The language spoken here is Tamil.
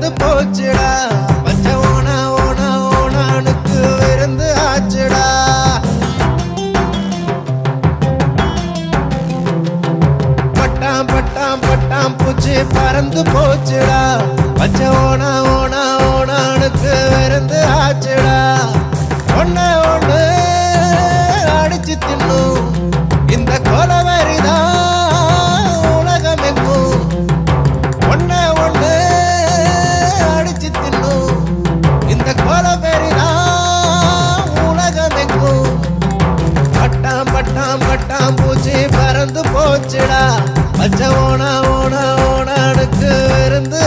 பறந்து போச்சுடா பச்சை ஓனா ஓனா ஓனானுக்கு விருந்து ஆச்சுடா பட்டாம் பட்டாம் பட்டாம் பூச்சி பறந்து போச்சுடா பச்சை ஓனா ஓனா ஓனானுக்கு விருந்து ஆச்சுடா ஒண்ணு ஒண்ணு அடிச்சு தின்னும் இந்த கொலவரிதான் உலகம் எங்கும் ஒண்ணு ஒண்ணு அடிச்சு தின்னும் இந்த கொலவரிதான் உலகம் எங்கும் பட்டாம் பட்டாம் பட்டாம் பூச்சி பறந்து போச்சுடா பச்சை ஓனா ஓனா ஓனானுக்கு விருந்து